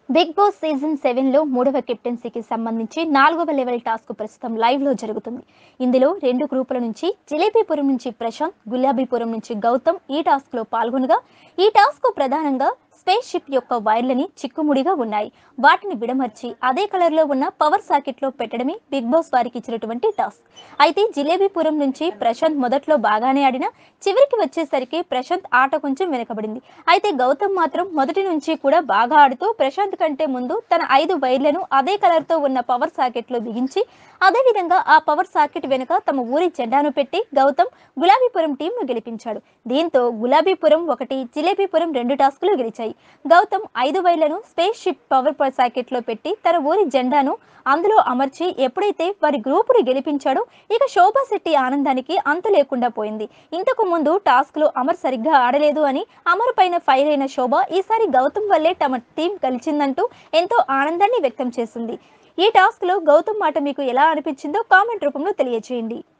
big boss season seven లో మూడవ కెప్టెన్సీకి సంబంధించి నాలుగవ లెవెల్ టాస్క్ ప్రస్తుతం లైవ్ లో జరుగుతుంది ఇందులో రెండు గ్రూపుల నుంచి జిలేబీపురం నుంచి ప్రశాంత్ గులాబీపురం నుంచి గౌతమ్ ఈ టాస్క్ లో పాల్గొనగా ఈ టాస్క్ ప్రధానంగా స్పేస్ షిప్ యొక్క వైర్లని చిక్కుముడిగా ఉన్నాయి వాటిని విడమర్చి అదే కలర్ లో ఉన్న పవర్ సాకెట్ లో పెట్టడమే బిగ్ బాస్ వారికి ఇచ్చినటువంటి టాస్క్ అయితే జిలేబీపురం నుంచి ప్రశాంత్ మొదట్లో బాగానే ఆడినా చివరికి వచ్చేసరికి ప్రశాంత్ ఆట కొంచెం వెనకబడింది అయితే గౌతమ్ మాత్రం మొదటి నుంచి కూడా బాగా ఆడుతూ ప్రశాంత్ కంటే ముందు తన ఐదు వైర్లను అదే కలర్ తో ఉన్న పవర్ సాకెట్ లో బిగించి అదే విధంగా ఆ పవర్ సాకెట్ వెనుక తమ ఊరి జెండాను పెట్టి గౌతమ్ గులాబీపురం టీంను గెలిపించాడు దీంతో గులాబీపురం ఒకటి జిలేబీపురం రెండు టాస్కులు గెలిచాయి గౌతమ్ ఐదు వైర్లను స్పేస్ షిప్ పవర్ సాకెట్ లో పెట్టి తన ఊరి జెండాను అందులో అమర్చి ఎప్పుడైతే వారి గ్రూపును గెలిపించాడో ఇక శోభా శెట్టి ఆనందానికి అంతు లేకుండా పోయింది ఇంతకు ముందు టాస్క్ లో అమర్ సరిగ్గా ఆడలేదు అని అమర్ పైన ఫైర్ అయిన శోభ ఈసారి గౌతమ్ వల్లే తమ టీం కలిసిందంటూ ఎంతో ఆనందాన్ని వ్యక్తం చేసింది ఈ టాస్క్ లో గౌతమ్ మాట మీకు ఎలా అనిపించిందో కామెంట్ రూపంలో తెలియజేయండి